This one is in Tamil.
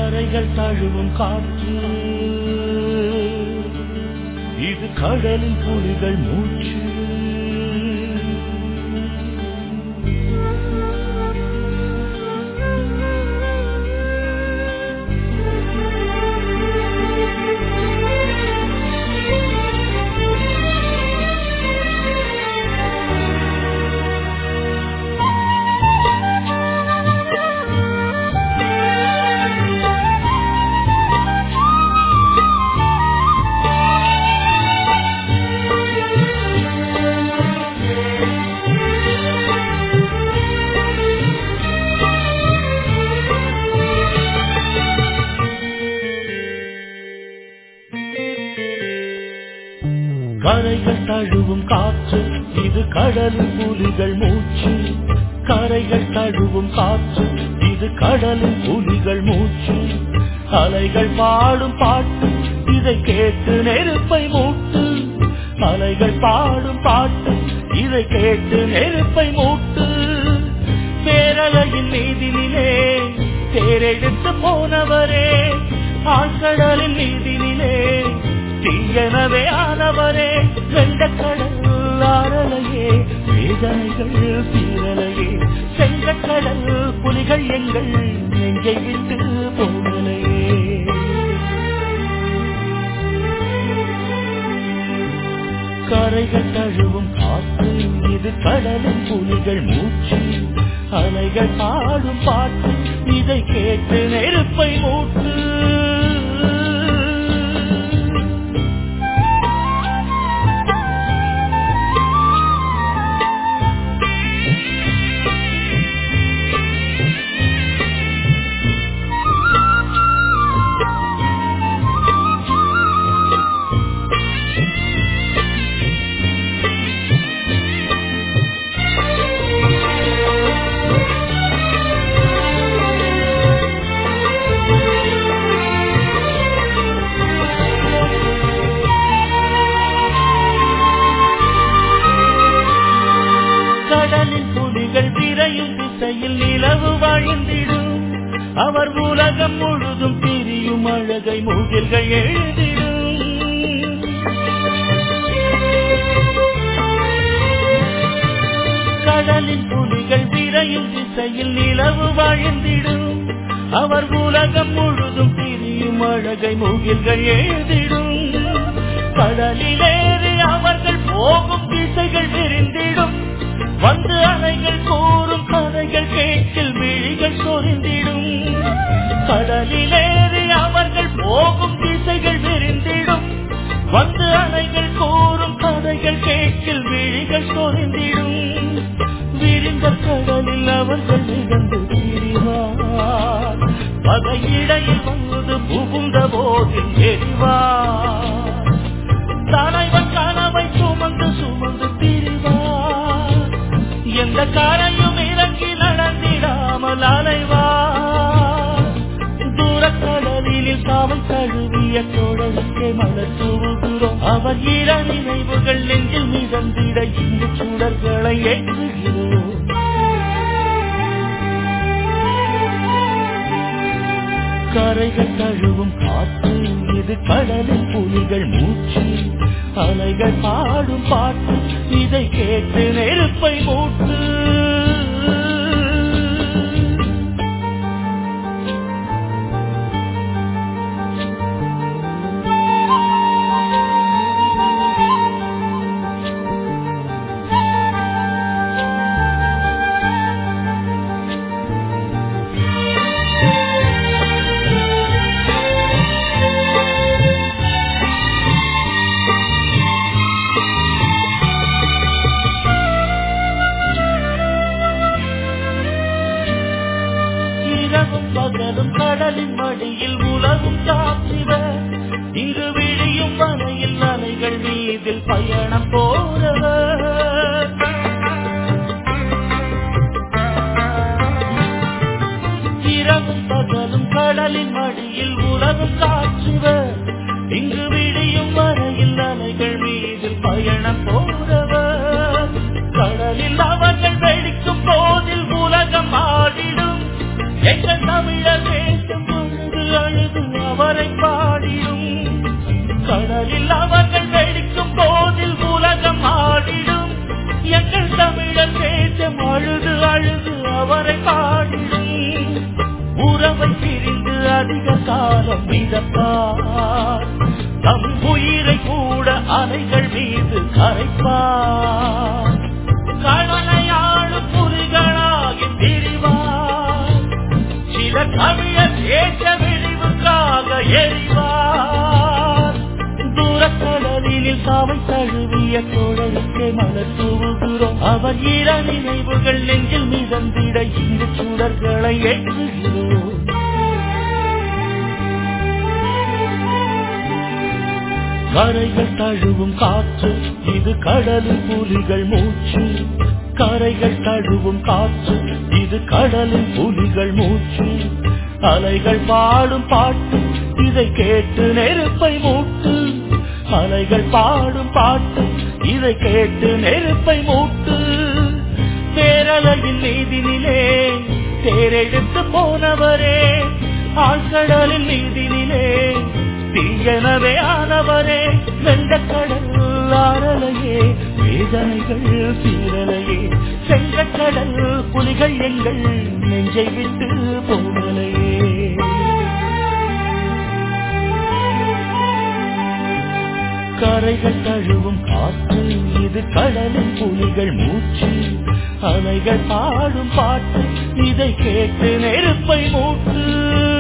கரைகள் தழுவும் காற்று இது கடலின் புலிகள் மூச்சு கரைகள் தழுவும் காற்று இது கடலின் புலிகள் மூச்சு கரைகள் தழுவும் காற்று இது கடலின் புலிகள் மூச்சு அலைகள் பாடும் பாட்டு இதை கேட்டு நெருப்பை மூட்டு அலைகள் பாடும் பாட்டு இதை கேட்டு நெருப்பை மூட்டு பேரலையின் மீதினிலே தேரெடுத்து போனவரே ஆழ்கடலின் மீதினிலே தீயனவே ஆனவரே வெள்ளக்கடல் ஆரலையே வேதனைகள் தீரலையே செங்கக்கடல் புலிகள் எங்கள் நெஞ்சை விட்டு போகலையே கரைகள் தழுவும் காற்று இது கடலின் புலிகள் மூச்சு அலைகள் பாடும் பாட்டு இதை கேட்டு நெருப்பை மூட்டு கடலின் புலிகள் விரையும் திசையில் நிலவு வாழ்ந்திடும் அவர் உலகம் முழுதும் பிரியும் அழகை முகில்கள் எழுதிடும் கடலின் புலிகள் விரையும் திசையில் நிலவு வாழ்ந்திடும் அவர் உலகம் முழுதும் பிரியும் அழகை முகில்கள் எழுதிடும் கடலிலேறி அவர்கள் போகும் திசைகள் விரிந்திடும் வந்து அலைகள் கூறும் கதைகள் கேட்டில் விழிகள் சொரிந்திடும் கடலிலேறி அவர்கள் போகும் திசைகள் விரிந்திடும் வந்து அலைகள் கூறும் கதைகள் கேட்டில் விழிகள் சொரிந்திடும் விரிந்த கடலில் அவர்கள் மிதந்து திரிவார் பகையிடையில் வந்து புகுந்த போதில் எரிவார் தலைவன் கனவை சுமந்து சுமந்து திரிவார் எந்த காரையும் இறங்கி நடந்திடாமல் அலைவார் தூரக்கடலில் காவல் தழுவிய தோழலுக்கே மலர் தூவுகிறோம் அவர் இர நினைவுகள் நெஞ்சில் மிதந்திட இந்த சுடர்களை ஏற்றுகிறோம் கரைகள் தழுவும் காற்று இது கடலில் புலிகள் மூச்சு அலைகள் பாடும் பாட்டு இதை கேட்டு நெருப்பை மூட்டு இரவும் பகலும் கடலின் மடியில் உலகும் சாப்பிவர் இங்கு விழியும் வலையில் அலைகள் மீதில் பயணம் போறவர் இரவும் பகலும் கடலின் மடியில் உலகம் காற்றுவர் இங்கு விடியும் வரையில் அலைகள் மீதில் பயணம் போறவர் கடலில் அவர்கள் வெடிக்கும் போதில் உலகம் ஆடிடும் எங்கள் தமிழர் பேசும் பொழுது அவரை பாடிடும் கடலில் அவர்கள் வெடிக்கும் போதில் உலகம் ஆடிடும் எங்கள் தமிழர் தேசம் அழுது அழுது அவரை பாடிடும் உறவை பிரிந்து அதிக காலம் மிதப்பார் தம் உயிரை கூட அலைகள் மீது கரைப்பார் கடலையாளும் புலிகளாகி திரிவார் சில தமிழர் தேச விழிவுக்காக எறிவார் தூரக்கடலில் சாவை தழுவிய தோழருக்கே மலர் தூவுகிறோம் அவர் ஈர நினைவுகள் நெஞ்சில் மிதந்திட இரு சுடர்களை ஏற்றுகிறோம் கரைகள் தழுவும் காற்று இது கடலின் புலிகள் மூச்சு கரைகள் தழுவும் காற்று இது கடலின் புலிகள் மூச்சு அலைகள் பாடும் பாட்டு இதை கேட்டு நெருப்பை மூட்டு அலைகள் பாடும் பாட்டு இதை கேட்டு நெருப்பை மூட்டு பேரலையின் மீதினிலே தேரெடுத்து போனவரே ஆழ்கடலின் மீதினிலே தீயனவே ஆனவரே வெண்டக்கடல் ஆரலையே வேதனைகள் சீரலையே செங்கக்கடல் புலிகள் எங்கள் நெஞ்சை விட்டு போகலையே கரைகள் தழுவும் காற்று இது கடலின் புலிகள் மூச்சு அலைகள் பாடும் பாட்டு இதை கேட்டு நெருப்பை மூட்டு